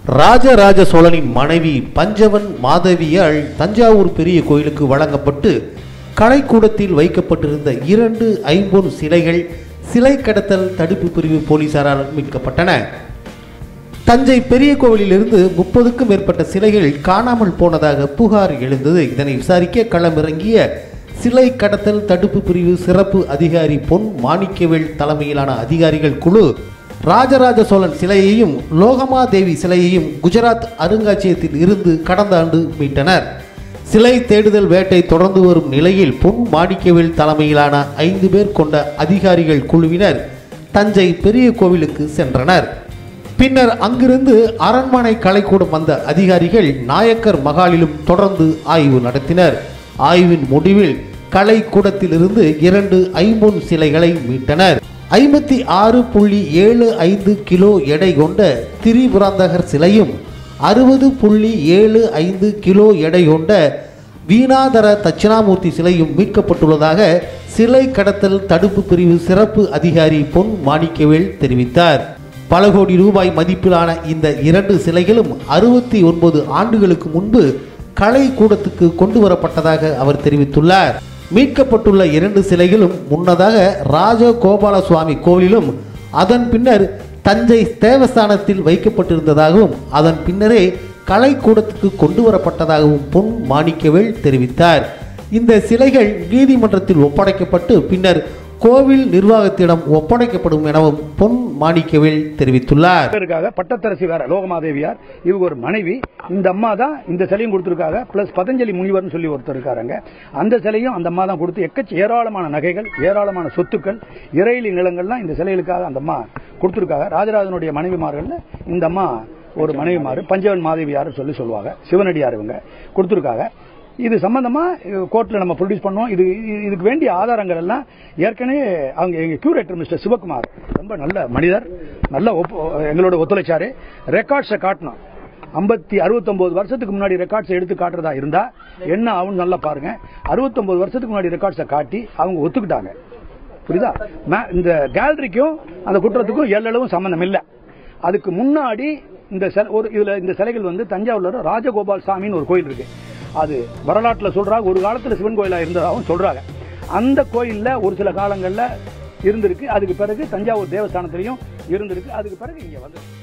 ராஜராஜ சோழனின் மனைவி பஞ்சவன் மாதவியால் தஞ்சாவூர் பெரிய கோயிலுக்கு வழங்கப்பட்டு கலைக்கூடத்தில் வைக்கப்பட்டிருந்த இரண்டு ஐம்பொன் சிலைகள் சிலை கடத்தல் தடுப்பு பிரிவு போலீசாரால் மீட்கப்பட்டன தஞ்சை பெரிய கோவிலிலிருந்து முப்பதுக்கும் மேற்பட்ட சிலைகள் காணாமல் போனதாக புகார் எழுந்தது இதனை விசாரிக்க களமிறங்கிய சிலை கடத்தல் தடுப்பு பிரிவு சிறப்பு அதிகாரி பொன் மாணிக்கவேல் தலைமையிலான அதிகாரிகள் குழு ராஜராஜ சோழன் சிலையையும் லோகமாதேவி சிலையையும் குஜராத் அருங்காட்சியகத்தில் இருந்து கடந்த ஆண்டு மீட்டனர் சிலை தேடுதல் வேட்டை தொடர்ந்து வரும் நிலையில் பொன் மாணிக்கவேல் தலைமையிலான ஐந்து பேர் கொண்ட அதிகாரிகள் குழுவினர் தஞ்சை பெரிய கோவிலுக்கு சென்றனர் பின்னர் அங்கிருந்து அரண்மனை கலைக்கூடம் வந்த அதிகாரிகள் நாயக்கர் மகாலிலும் தொடர்ந்து ஆய்வு நடத்தினர் ஆய்வின் முடிவில் கலைக்கூடத்திலிருந்து இரண்டு ஐம்பொன் சிலைகளை மீட்டனர் ஐம்பத்தி ஆறு புள்ளி ஏழு ஐந்து கிலோ எடை கொண்ட திரிபுராந்தகர் சிலையும் அறுபது புள்ளி ஏழு ஐந்து கிலோ எடை கொண்ட வீணாதர தட்சிணாமூர்த்தி சிலையும் மீட்கப்பட்டுள்ளதாக சிலை கடத்தல் தடுப்பு பிரிவு சிறப்பு அதிகாரி பொன் மாணிக்கவேல் தெரிவித்தார் பல கோடி ரூபாய் மதிப்பிலான இந்த இரண்டு சிலைகளும் அறுபத்தி ஒன்பது ஆண்டுகளுக்கு முன்பு கலை கூடத்துக்கு கொண்டு வரப்பட்டதாக அவர் தெரிவித்துள்ளார் மீட்கப்பட்டுள்ள இரண்டு சிலைகளும் முன்னதாக ராஜகோபால சுவாமி கோவிலிலும் அதன் பின்னர் தஞ்சை தேவஸ்தானத்தில் வைக்கப்பட்டிருந்ததாகவும் அதன் பின்னரே கலைக்கூடத்துக்கு கொண்டு வரப்பட்டதாகவும் பொன் மாணிக்கவேல் தெரிவித்தார் இந்த சிலைகள் நீதிமன்றத்தில் ஒப்படைக்கப்பட்டு பின்னர் கோவில் நிர்வாகத்திடம் ஒப்படைக்கப்படும் எனவும் பொன் மாணிக்கவேல் தெரிவித்துள்ளார் இருக்காங்க பட்டத்தரசி வேற லோகமாதேவியார் இவங்க ஒரு மனைவி இந்த அம்மா தான் இந்த சிலையும் கொடுத்திருக்காங்க பிளஸ் பதஞ்சலி முனிவர்னு சொல்லி ஒருத்தர் இருக்காருங்க அந்த சிலையும் அந்த அம்மா தான் கொடுத்து எக்கச்ச ஏராளமான நகைகள் ஏராளமான சொத்துக்கள் இறையிலி நிலங்கள்லாம் இந்த சிலைகளுக்காக அந்த அம்மா கொடுத்திருக்காங்க ராஜராஜனுடைய மனைவிமார்கள் இந்த அம்மா ஒரு மனைவிமாரு பஞ்சவன் மாதேவியார் சொல்லி சொல்லுவாங்க சிவனடியார் இவங்க கொடுத்திருக்காங்க இது சம்பந்தமா கோர்ட்ல நம்ம ப்ரொடியூஸ் பண்ணோம் இது இது- இதுக்கு வேண்டிய ஆதாரங்கள் எல்லாம் ஏற்கனவே அவங்க எங்க கியூரேட்டர் மிஸ்டர் சிவகுமார் ரொம்ப நல்ல மனிதர் நல்ல ஒப்பு- எங்களோட ஒத்துழைச்சாரு ரெக்கார்ட்ஸை காட்டணும் ஐம்பத்தி அறுபத்தொன்பது வருஷத்துக்கு முன்னாடி ரெக்கார்ட்ஸ் எடுத்து காட்டுறதா இருந்தா என்ன ஆகும் நல்லா பாருங்க அறுபத்தொன்பது வருஷத்துக்கு முன்னாடி ரெக்கார்ட்ஸை காட்டி அவங்க ஒத்துக்கிட்டாங்க புரியுதா மே- இந்த கேலரிக்கும் அந்த குற்றத்துக்கும் எல்லளவும் சம்பந்தம் இல்லை அதுக்கு முன்னாடி இந்த சில- ஒரு இதுல இந்த சிலைகள் வந்து தஞ்சாவூர்ல ராஜகோபால் சாமின்னு ஒரு கோயில் இருக்கு அது வரலாற்றுல சொல்றாங்க ஒரு காலத்துல சிவன் கோயிலா இருந்ததாகவும் சொல்றாங்க அந்த கோயில்ல ஒரு சில காலங்கள்ல இருந்திருக்கு அதுக்கு பிறகு தஞ்சாவூர் தேவஸ்தானத்திலையும் இருந்திருக்கு அதுக்கு பிறகு இங்க வந்து